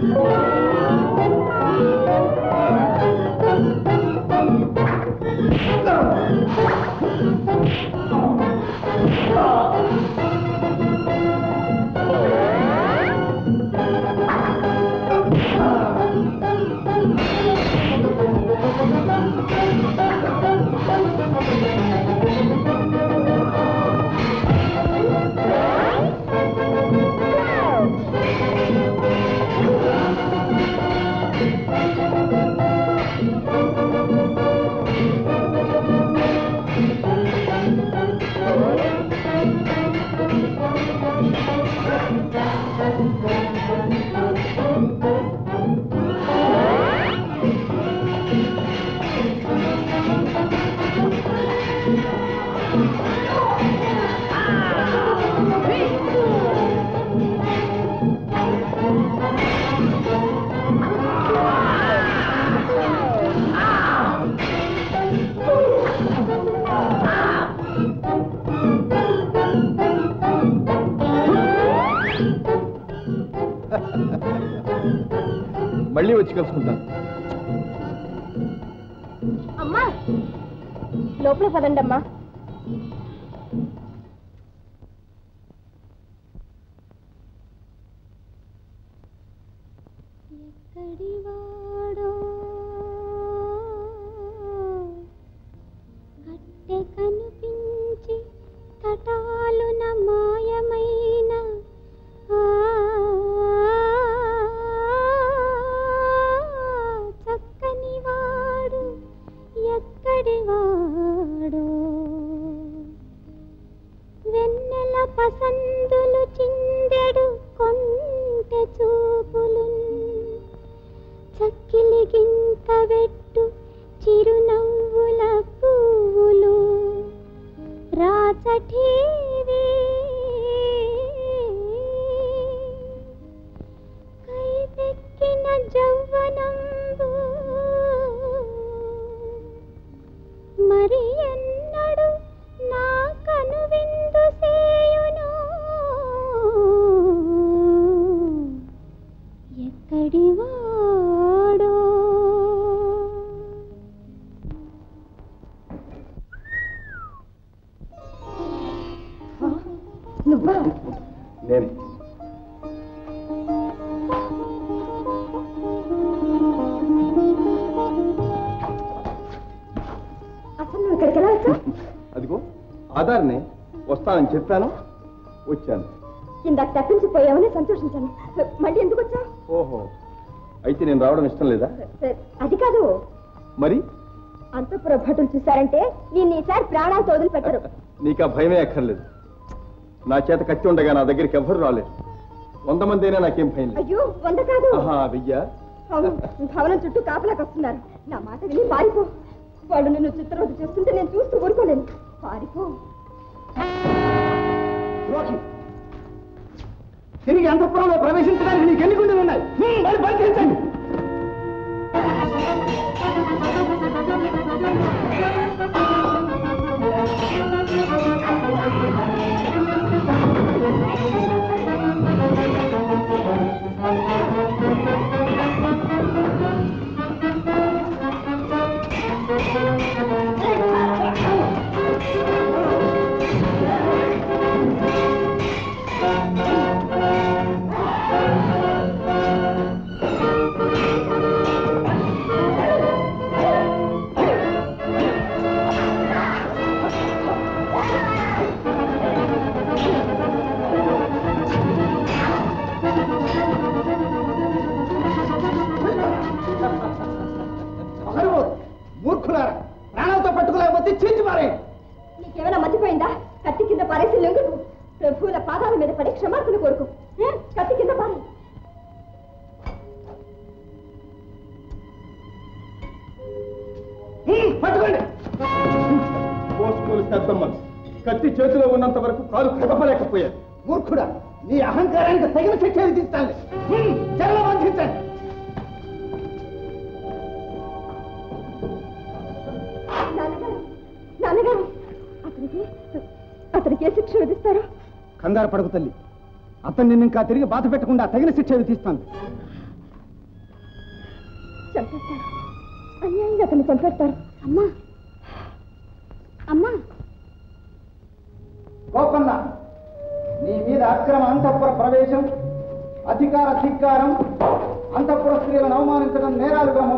మళ్ళీ వచ్చి కలుసుకుంటాను అమ్మా లోపల పదండి అమ్మా ఎక్కడివాడో గట్టె కనిపించి తటాలున మాయమైన ఆ, చక్కని వాడు ఎక్కడివాడో వెన్నెల పసందులు చిందెడు కొంటె చూపులు చక్కిలి గింత వెట్టు చిరునవ్వుల పువ్వులు రాచఠీవి కైపెక్కిన జౌవనంబు మరి ఎన్నడు నా కనువిందు సేయును ఎక్కడి వాడో నువ్వా నేను అసలు నువ్వు ఇక్కడికి ఎలా వచ్చావు అదిగో ఆధార్ని వస్తానని చెప్పాను వచ్చాను ఇందాక తప్పించిపోయావని సంతోషించాను మళ్ళీ ఎందుకు వచ్చావు ఓహో అయితే నేను రావడం ఇష్టం లేదా అది కాదు మరి అంతఃపుర భటులు చూశారంటే నేను ఈసారి ప్రాణాలతో వదిలిపెట్టరు నీకు ఆ భయమే అక్కర్లేదు నా చేత కత్తి ఉండగా నా దగ్గరికి ఎవ్వరు రాలేరు వంద మంది అయినా నాకేం భయం లేదు అయ్యో వంద కాదు ఆహా వెయ్యా అవును భవనం చుట్టూ కాపలాకి వస్తున్నారు నా మాట విని పారిపో వాళ్ళు నిన్ను చిత్రవద చేస్తుంటే నేను చూస్తూ ఊరుకోలేను పారిపో తిరిగి అంతఃపురంలో ప్రవేశించడానికి నీకు ఎన్ని గుండెలు ఉన్నాయి హ్మ్, మరి బంధించండి మహర్వో, మూర్ఖులారా ప్రాణాలతో పట్టుకోలేకపోతే చించి మారే నీకేమైనా మర్చిపోయిందా కత్తి కింద పారేసి లెంగు ప్రభువుల పాదాల మీద పడి క్షమాపణ కోరుకు హ్మ్, కత్తి కింద పారే పట్టుకోండి పోస్టులు పెద్దమ్మ కత్తి చేతిలో ఉన్నంత వరకు కాలు కదపలేకపోయాను మూర్ఖుడా నీ అహంకారానికి తగిన శిక్ష విధిస్తాను చెరలో బంధించండి నాన్నగారు నాన్నగారు అతనికి అతనికి ఏ శిక్ష విధిస్తారో కంగారు పడకు తల్లి అతను నిన్ను ఇంకా తిరిగి బాధ పెట్టకుండా తగిన శిక్ష విధిస్తాను చంపేస్తారు అన్యాయంగా అతన్ని చంపేస్తారు అమ్మా అమ్మా గోపన్న నీ మీద అక్రమ అంతఃపుర ప్రవేశం అధికార ధిక్కారం అంతఃపుర స్త్రీలను అవమానించడం నేరాలుగా